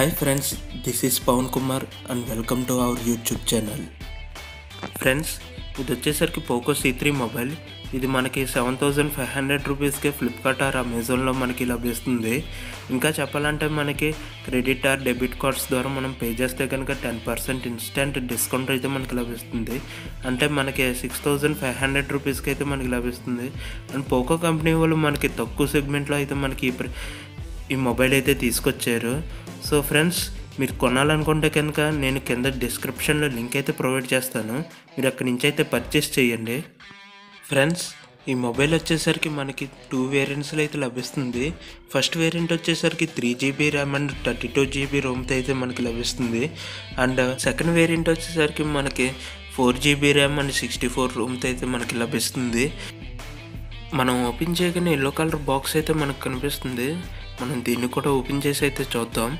hi friends this is Pavan Kumar and welcome to our YouTube channel friends ఇది వచ్చేసరికి Poco C three mobile ఇది మనకి seven thousand five hundred రూపీస్కే Flipkart or అమెజాన్లో మనకి లభిస్తుంది ఇంకా చెప్పాలంటే మనకి క్రెడిట్ ఆర్ డెబిట్ కార్డ్స్ ద్వారా మనం పే చేస్తే కనుక టెన్ పర్సెంట్ ఇన్స్టెంట్ డిస్కౌంట్ అయితే మనకి లభిస్తుంది అంటే మనకి సిక్స్ థౌజండ్ ఫైవ్ హండ్రెడ్ రూపీస్కి అయితే మనకి లభిస్తుంది అండ్ పోకో కంపెనీ వాళ్ళు మనకి తక్కువ సెగ్మెంట్లో అయితే మనకి ఈ ప్ర- ఈ మొబైల్ అయితే తీసుకొచ్చారు సో ఫ్రెండ్స్ మీరు కొనాలనుకుంటే కనుక నేను కింద డిస్క్రిప్షన్లో లింక్ అయితే ప్రొవైడ్ చేస్తాను మీరు అక్కడి నుంచి అయితే పర్చేస్ చేయండి ఫ్రెండ్స్ ఈ మొబైల్ వచ్చేసరికి మనకి టూ వేరియంట్స్లో అయితే లభిస్తుంది ఫస్ట్ వేరియంట్ వచ్చేసరికి three GB RAM and thirty two GB రోమ్తో అయితే మనకి లభిస్తుంది అండ్ సెకండ్ వేరియంట్ వచ్చేసరికి మనకి four GB RAM and sixty four రోమ్తో అయితే మనకి లభిస్తుంది మనం ఓపెన్ చేయగానే ఎల్లో కలర్ బాక్స్ అయితే మనకు కనిపిస్తుంది మనం దీన్ని కూడా ఓపెన్ చేసి అయితే చూద్దాం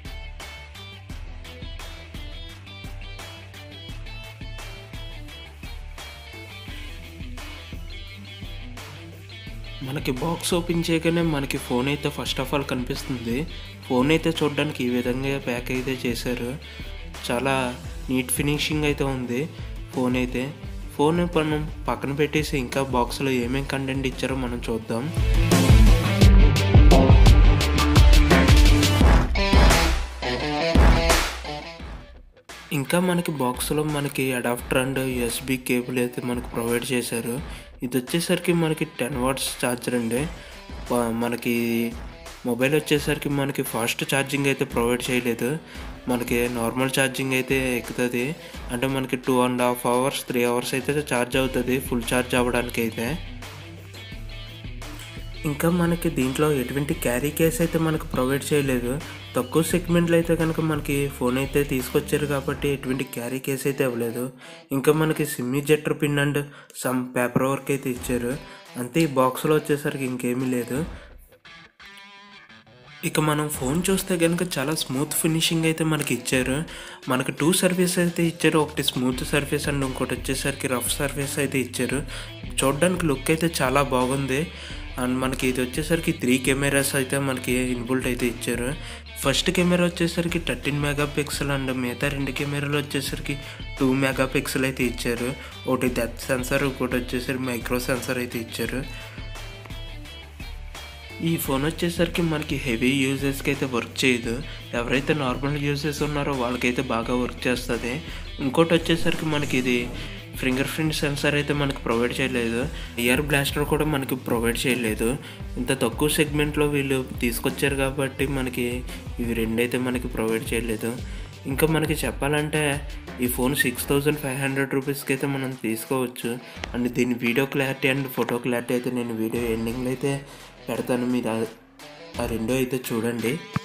మనకి బాక్స్ ఓపెన్ చేయగానే మనకి ఫోన్ అయితే ఫస్ట్ ఆఫ్ ఆల్ కనిపిస్తుంది ఫోన్ అయితే చూడడానికి ఈ విధంగా ప్యాక్ అయితే చేశారు చాలా నీట్ ఫినిషింగ్ అయితే ఉంది ఫోన్ అయితే ఫోన్ మనం పక్కన పెట్టేసి ఇంకా బాక్స్లో ఏమేమి కంటెంట్ ఇచ్చారో మనం చూద్దాం ఇంకా మనకి బాక్స్లో మనకి అడాప్టర్ అండ్ యూఎస్బి కేబుల్ అయితే మనకు ప్రొవైడ్ చేశారు ఇది వచ్చేసరికి మనకి టెన్ వాట్స్ ఛార్జర్ అండి ప- మనకి మొబైల్ వచ్చేసరికి మనకి ఫాస్ట్ ఛార్జింగ్ అయితే ప్రొవైడ్ చేయలేదు మనకి నార్మల్ ఛార్జింగ్ అయితే ఎక్కుతుంది అంటే మనకి two and half hours three hours అయితే ఛార్జ్ అవుతుంది ఫుల్ ఛార్జ్ అవ్వడానికి అయితే ఇంకా మనకి దీంట్లో ఎటువంటి క్యారీ కేస్ అయితే మనకు ప్రొవైడ్ చేయలేదు తక్కువ సెగ్మెంట్లో అయితే కనుక మనకి ఫోన్ అయితే తీసుకొచ్చారు కాబట్టి ఎటువంటి క్యారీ కేస్ అయితే ఇవ్వలేదు ఇంకా మనకి sim ejector pin and some paper work అయితే ఇచ్చారు అంతే ఈ బాక్స్లో వచ్చేసరికి ఇంకేమీ లేదు ఇక మనం ఫోన్ చూస్తే కనుక చాలా స్మూత్ ఫినిషింగ్ అయితే మనకి ఇచ్చారు మనకి టూ సర్వీస్ అయితే ఇచ్చారు ఒకటి స్మూత్ సర్వీస్ అండ్ ఇంకోటి వచ్చేసరికి రఫ్ సర్వీస్ అయితే ఇచ్చారు చూడడానికి లుక్ అయితే చాలా బాగుంది అండ్ మనకి ఇది వచ్చేసరికి త్రీ కెమెరాస్ అయితే మనకి ఇన్బుల్ట్ అయితే ఇచ్చారు ఫస్ట్ కెమెరా వచ్చేసరికి థర్టీన్ మెగా పిక్సెల్ అండ్ మిగతా రెండు కెమెరాలు వచ్చేసరికి టూ మెగా పిక్సెల్ అయితే ఇచ్చారు ఒకటి డెత్ సెన్సర్ ఇంకోటి వచ్చేసరికి మైక్రో సెన్సర్ అయితే ఇచ్చారు ఈ ఫోన్ వచ్చేసరికి మనకి హెవీ యూజెస్కి అయితే వర్క్ చేయదు ఎవరైతే నార్మల్ యూజెస్ ఉన్నారో వాళ్ళకైతే బాగా వర్క్ చేస్తుంది ఇంకోటి వచ్చేసరికి మనకి ఇది ఫింగర్ ప్రింట్ సెన్సార్ అయితే మనకి ప్రొవైడ్ చేయలేదు ఇయర్ బ్లాస్టర్ కూడా మనకి ప్రొవైడ్ చేయలేదు ఇంత తక్కువ సెగ్మెంట్లో వీళ్ళు తీసుకొచ్చారు కాబట్టి మనకి ఇవి రెండైతే మనకి ప్రొవైడ్ చేయలేదు ఇంకా మనకి చెప్పాలంటే ఈ phone six thousand five hundred రూపీస్కి అయితే మనం తీసుకోవచ్చు అండ్ దీని video clarity and photo clarity అయితే నేను వీడియో ఎండింగ్లో అయితే పెడతాను మీరు ఆ- ఆ రెండో అయితే చూడండి